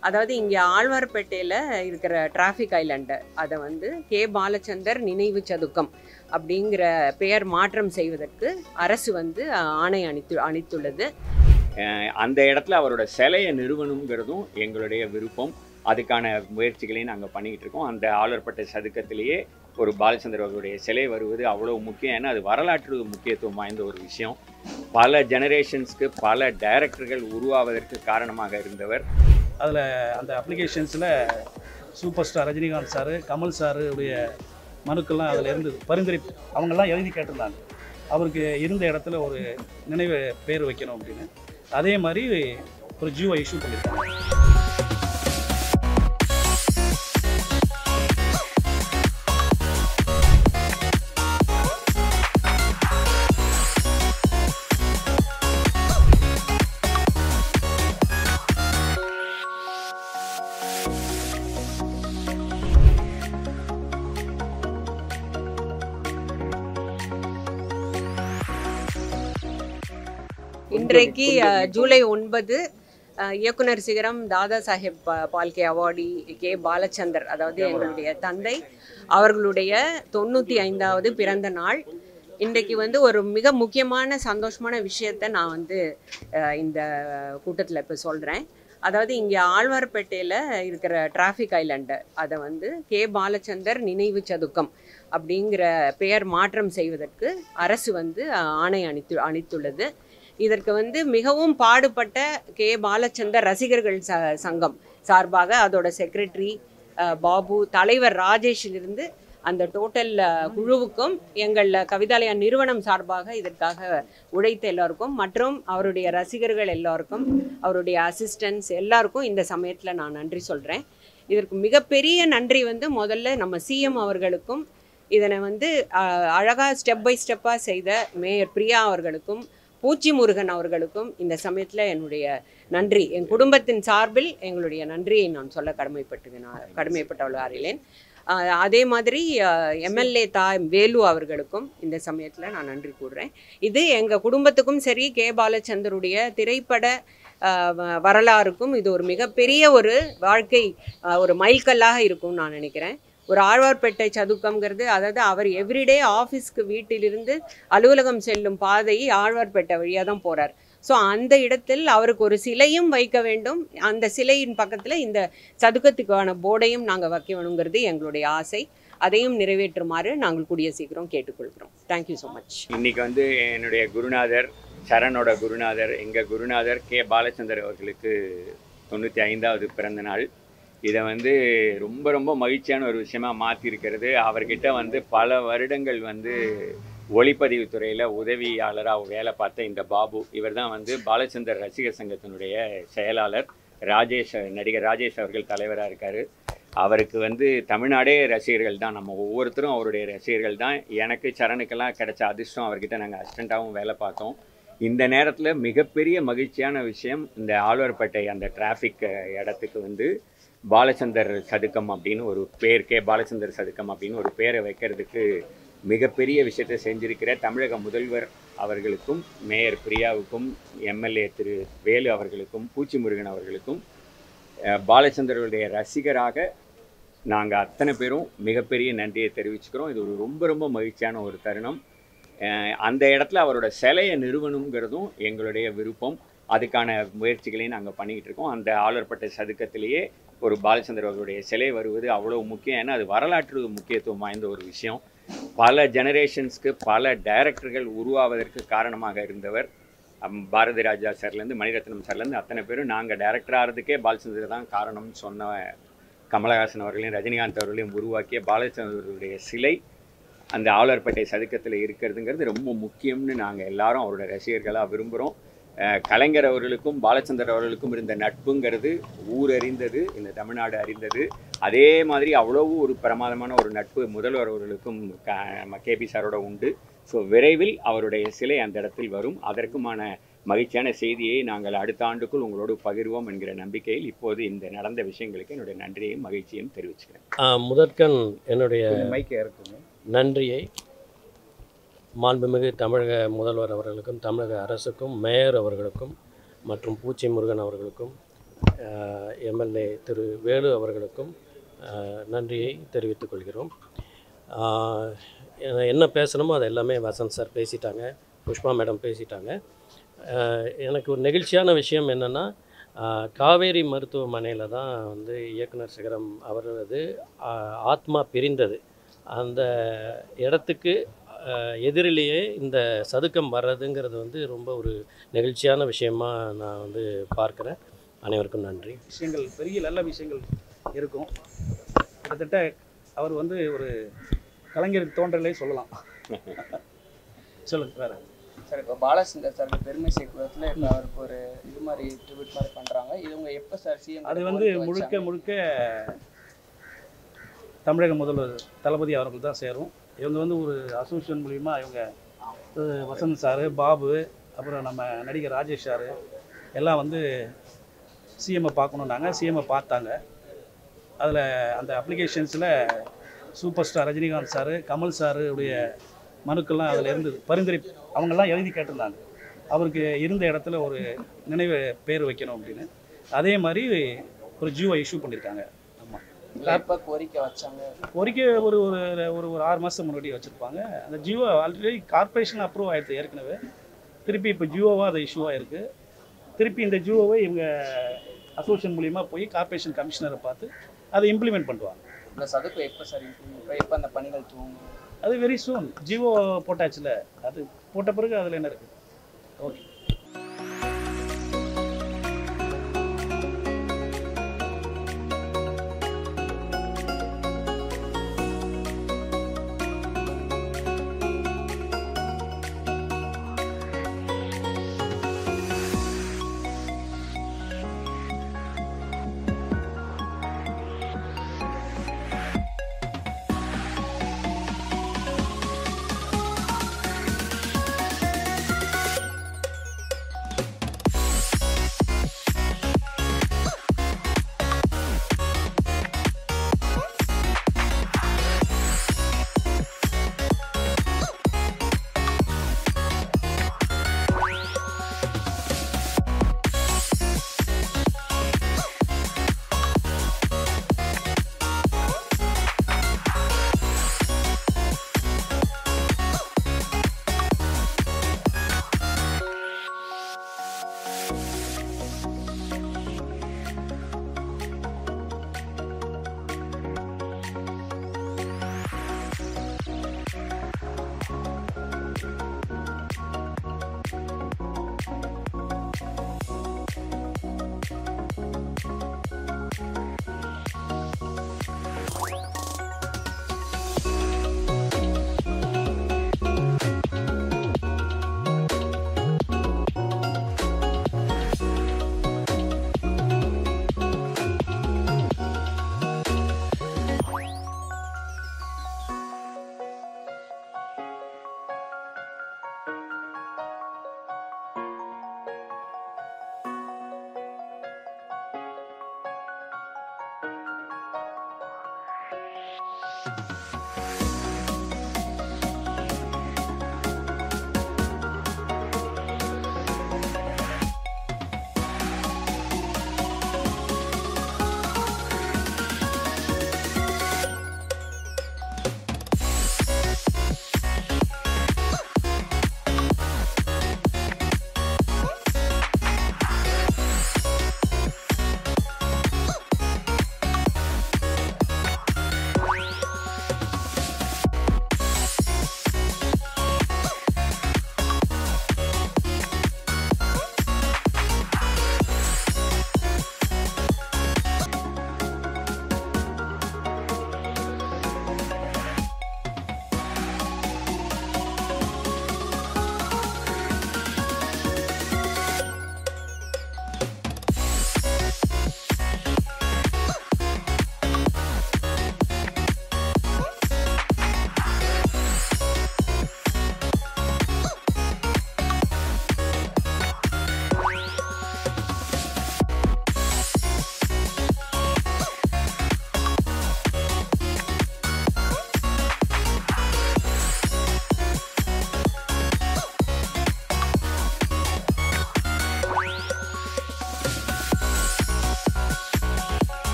அதாவது இங்கே ஆழ்வார்பேட்டையில் இருக்கிற டிராஃபிக் ஐலண்டு அதை வந்து கே பாலச்சந்தர் நினைவு சதுக்கம் அப்படிங்கிற பெயர் மாற்றம் செய்வதற்கு அரசு வந்து அஹ், ஆணை அளித்து அளித்துள்ளது அஹ் அந்த இடத்துல அவரோட சிலையை நிறுவனங்கிறதும் எங்களுடைய விருப்பம் அதுக்கான முயற்சிகளையும் நாங்கள் பண்ணிக்கிட்டு இருக்கோம் அந்த ஆளர்பட்ட சதுக்கத்திலேயே ஒரு பாலச்சந்தர் அவர்களுடைய சிலை வருவது அவ்வளோ முக்கியம் ஏன்னா அது வரலாற்று முக்கியத்துவம் வாய்ந்த ஒரு விஷயம் பல ஜெனரேஷன்ஸ்க்கு பல டைரக்டர்கள் உருவாவதற்கு காரணமாக இருந்தவர் அதில் அந்த அப்ளிகேஷன்ஸில் super star Rajinikanth sir Kamal sir உடைய மனுக்கள்லாம் அதில் இருந்தது பரிந்துரை அவங்கெல்லாம் எழுதி கேட்டிருந்தாங்க அவருக்கு இருந்த இடத்துல ஒரு நினைவு பேர் வைக்கணும் அப்படின்னு அதே மாதிரி ஒரு ஜியோ இஷ்யூ பண்ணியிருக்காங்க இன்றைக்கு அஹ், ஜூலை ஒன்பது அஹ், இயக்குனர் சிகரம் தாதா சாஹேப் பா- பால்கே அவார்டி கே பாலச்சந்தர் அதாவது எங்களுடைய தந்தை அவர்களுடைய தொண்ணூற்றி ஐந்தாவது பிறந்த நாள் இன்றைக்கு வந்து ஒரு மிக முக்கியமான சந்தோஷமான விஷயத்தை நான் வந்து அஹ், இந்த கூட்டத்தில் இப்போ சொல்கிறேன் அதாவது இங்கே ஆழ்வார்பேட்டையில் இருக்கிற டிராஃபிக் ஐலண்டு அதை வந்து கே பாலச்சந்தர் நினைவு சதுக்கம் அப்படிங்கிற பெயர் மாற்றம் செய்வதற்கு அரசு வந்து அஹ், ஆணை அளித்து அளித்துள்ளது இதற்கு வந்து மிகவும் பாடுபட்ட கே பாலச்சந்தர் ரசிகர்கள் ச சங்கம் சார்பாக அதோட செக்ரட்டரி பாபு தலைவர் ராஜேஷிலிருந்து அந்த டோட்டல் குழுவுக்கும் எங்கள் கவிதாலயா நிறுவனம் சார்பாக இதற்காக உழைத்த எல்லாருக்கும் மற்றும் அவருடைய ரசிகர்கள் எல்லாருக்கும் அவருடைய அசிஸ்டன்ஸ் எல்லாருக்கும் இந்த சமயத்தில் நான் நன்றி சொல்கிறேன் இதற்கு மிகப்பெரிய நன்றி வந்து முதல்ல நம்ம சிஎம் அவர்களுக்கும் இதனை வந்து அழகாக ஸ்டெப் பை ஸ்டெப்பாக செய்த மேயர் பிரியா அவர்களுக்கும் பூச்சி முருகன் அவர்களுக்கும் இந்த சமயத்தில் என்னுடைய நன்றி என் குடும்பத்தின் சார்பில் எங்களுடைய நன்றியை நான் சொல்ல கடமைப்பட்டு நான் கடமைப்பட்டவளாகிறேன் ஆஹ் அதே மாதிரி எம்எல்ஏ தா வேலு அவர்களுக்கும் இந்த சமயத்தில் நான் நன்றி கூறுறேன் இது எங்கள் குடும்பத்துக்கும் சரி கே பாலச்சந்தருடைய திரைப்பட ஆஹ் வ- வரலாறுக்கும் இது ஒரு மிகப்பெரிய ஒரு வாழ்க்கை ஆஹ் ஒரு மைல்கல்லாக இருக்கும்னு நான் நினைக்கிறேன் ஒரு ஆழ்வார்பேட்டை சதுக்கம்ங்கிறது அதாவது அவர் எவ்ரிடே ஆஃபீஸ்க்கு வீட்டிலிருந்து அலுவலகம் செல்லும் பாதை ஆழ்வார்பேட்டை வழியாக தான் போகிறார் ஸோ அந்த இடத்தில் அவருக்கு ஒரு சிலையும் வைக்க வேண்டும் அந்த சிலையின் பக்கத்தில் இந்த சதுக்கத்துக்கான போர்டையும் நாங்கள் வைக்க வேணுங்கிறது எங்களுடைய ஆசை அதையும் நிறைவேற்றுமாறு நாங்கள் கூடிய சீக்கிரம் கேட்டுக்கொள்கிறோம் தேங்க்யூ ஸோ மச் இன்னைக்கு வந்து என்னுடைய குருநாதர் சரணோட குருநாதர் எங்கள் குருநாதர் கே பாலச்சந்தர் அவர்களுக்கு தொண்ணூற்றி ஐந்தாவது பிறந்த நாள் இதை வந்து ரொம்ப ரொம்ப மகிழ்ச்சியான ஒரு விஷயமா மாற்றிருக்கிறது அவர்கிட்ட வந்து பல வருடங்கள் வந்து ஒளிப்பதிவு துறையில் உதவியாளராக வேலை பார்த்த இந்த பாபு இவர் தான் வந்து பாலச்சந்தர் ரசிகர் சங்கத்தினுடைய செயலாளர் ராஜேஷ் நடிகர் ராஜேஷ் அவர்கள் தலைவராக இருக்கார் அவருக்கு வந்து தமிழ்நாடே ரசிகர்கள் தான் நம்ம ஒவ்வொருத்தரும் அவருடைய ரசிகர்கள் தான் எனக்கு சரணுக்கெல்லாம் கிடைச்ச அதிர்ஷ்டம் அவர்கிட்ட நாங்கள் அசிஸ்டண்ட்டாகவும் வேலை பார்த்தோம் இந்த நேரத்தில் மிகப்பெரிய மகிழ்ச்சியான விஷயம் இந்த ஆழ்வார்பேட்டை அந்த டிராஃபிக் இடத்துக்கு வந்து பாலச்சந்தர் சதுக்கம் அப்படின்னு ஒரு பேர் கே பாலச்சந்தர் சதுக்கம் அப்படின்னு ஒரு பேரை வைக்கிறதுக்கு மிகப்பெரிய விஷயத்தை செஞ்சிருக்கிற தமிழக முதல்வர் அவர்களுக்கும் மேயர் பிரியாவுக்கும் எம்எல்ஏ திரு வேலு அவர்களுக்கும் பூச்சி முருகன் அவர்களுக்கும் அஹ், பாலச்சந்தருடைய ரசிகராக நாங்கள் அத்தனை பேரும் மிகப்பெரிய நன்றியை தெரிவிச்சுக்கிறோம் இது ஒரு ரொம்ப ரொம்ப மகிழ்ச்சியான ஒரு தருணம் அஹ், அந்த இடத்துல அவரோட சிலையை நிறுவனங்கிறதும் எங்களுடைய விருப்பம் அதுக்கான முயற்சிகளையும் நாங்கள் பண்ணிக்கிட்டு இருக்கோம் அந்த ஆளர்பட்ட சதுக்கத்திலேயே ஒரு பாலச்சந்தர் அவர்களுடைய சிலை வருவது அவ்வளோ முக்கியம் ஏன்னா அது வரலாற்று முக்கியத்துவம் வாய்ந்த ஒரு விஷயம் பல ஜெனரேஷன்ஸ்க்கு பல டைரக்டர்கள் உருவாவதற்கு காரணமாக இருந்தவர் அம், பாரதி ராஜா சார்லேருந்து மணிரத்னம் சார்லேருந்து அத்தனை பேரும் நாங்கள் டைரக்டர் ஆகிறதுக்கே பாலச்சந்தர் தான் காரணம்னு சொன்ன கமலஹாசன் அவர்களையும் ரஜினிகாந்த் அவர்களையும் உருவாக்கிய பாலச்சந்தருடைய சிலை அந்த ஆளர்பேட்டை சதுக்கத்தில் இருக்கிறதுங்கிறது ரொம்ப முக்கியம்னு நாங்கள் எல்லாரும் அவரோட ரசிகர்களாக விரும்புகிறோம் கலைஞர் அவர்களுக்கும் பாலச்சந்தர் அவர்களுக்கும் இருந்த நட்புங்கிறது ஊர் அறிந்தது இந்த தமிழ்நாடு அறிந்தது அதே மாதிரி அவ்வளவு ஒரு பிரமாதமான ஒரு நட்பு முதல்வர் அவர்களுக்கும் கேபி சாரோட உண்டு ஸோ விரைவில் அவருடைய சிலை அந்த இடத்தில் வரும் அதற்குமான மகிழ்ச்சியான செய்தியை நாங்கள் அடுத்த ஆண்டுக்குள் உங்களோடு பகிர்வோம் என்கிற நம்பிக்கையில் இப்போது இந்த நடந்த விஷயங்களுக்கு என்னுடைய நன்றியையும் மகிழ்ச்சியும் தெரிவிச்சுக்கிறேன் ஆ, முதற்கண் என்னுடைய மைக்கை இறக்குங்க நன்றியை மாண்புமிகு தமிழக முதல்வர் அவர்களுக்கும் தமிழக அரசுக்கும் மேயர் அவர்களுக்கும் மற்றும் பூச்சி முருகன் அவர்களுக்கும் எம்எல்ஏ திரு வேலு அவர்களுக்கும் அஹ், நன்றியை தெரிவித்துக் கொள்கிறோம் அஹ், என்ன- என்ன பேசணுமோ அது எல்லாமே வசந்த் சார் பேசிட்டாங்க புஷ்பா மேடம் பேசிட்டாங்க அஹ், எனக்கு ஒரு நெகிழ்ச்சியான விஷயம் என்னென்னா காவேரி மருத்துவமனையில் தான் வந்து இயக்குனர் சிகரம் அவரது அஹ், ஆத்மா பிரிந்தது அந்த இடத்துக்கு அஹ், எதிரிலேயே இந்த சதுக்கம் வர்றதுங்கிறது வந்து ரொம்ப ஒரு நெகிழ்ச்சியான விஷயமா நான் வந்து பார்க்குறேன் அனைவருக்கும் நன்றி விஷயங்கள் பெரிய நல்ல விஷயங்கள் இருக்கும் கிட்டத்தட்ட அவர் வந்து ஒரு கலைஞர் தோன்றலே சொல்லலாம் சொல்லுங்க வேற சார் இப்போ பாலச்சந்தர் சாருக்கு பெருமை சேர்க்கிறதுல இப்போ அவருக்கு ஒரு இது மாதிரி ட்ரிபியூட் மாதிரி பண்ணுறாங்க இது உங்க எப்போ சார் சிஎம் அது வந்து முழுக்க முழுக்க தமிழக முதல்வர் தளபதி அவர்கள் தான் சேரும் இவங்க வந்து ஒரு அசோசியேஷன் மூலிமா இவங்க அஹ், வசந்த் சாரு பாபு அப்புறம் நம்ம நடிகர் ராஜேஷ் சாரு எல்லாம் வந்து சிஎம்ஐ பார்க்கணுன்னாங்க சிஎம்ஐ பார்த்தாங்க அதில் அந்த அப்ளிகேஷன்ஸில் super star Rajinikanth sir Kamal sir உடைய மனுக்கள்லாம் அதில் இருந்தது பரிந்துரை அவங்கெல்லாம் எழுதி கேட்டிருந்தாங்க அவருக்கு இருந்த இடத்துல ஒரு நினைவு பேர் வைக்கணும் அப்படின்னு அதே மாதிரி ஒரு ஜியோ இஷ்யூ பண்ணியிருக்காங்க ஆமாம் எப்போ கோரிக்கை வச்சாங்க கோரிக்கை ஒரு ஒரு ஒரு ஒரு ஆறு மாதம் முன்னாடி வச்சுருப்பாங்க அந்த ஜியோ ஆல்ரெடி கார்ப்பரேஷன் அப்ரூவ் ஆயிடுது ஏற்கனவே திருப்பி இப்போ ஜியோவாக அது இஷ்யூவாக இருக்குது திருப்பி இந்த ஜியோவை இவங்க அசோசியேஷன் மூலியமாக போய் கார்ப்பரேஷன் கமிஷனரை பார்த்து அதை இம்ப்ளிமெண்ட் பண்ணுவாங்க இந்த சதுப்பு எப்போ சார் இப்போ எப்போ அந்த பணிகள் துவங்கும் அது வெரி சூன் ஜியோ போட்டாச்சுல அது போட்ட பிறகு அதில் என்ன இருக்குது ஓகே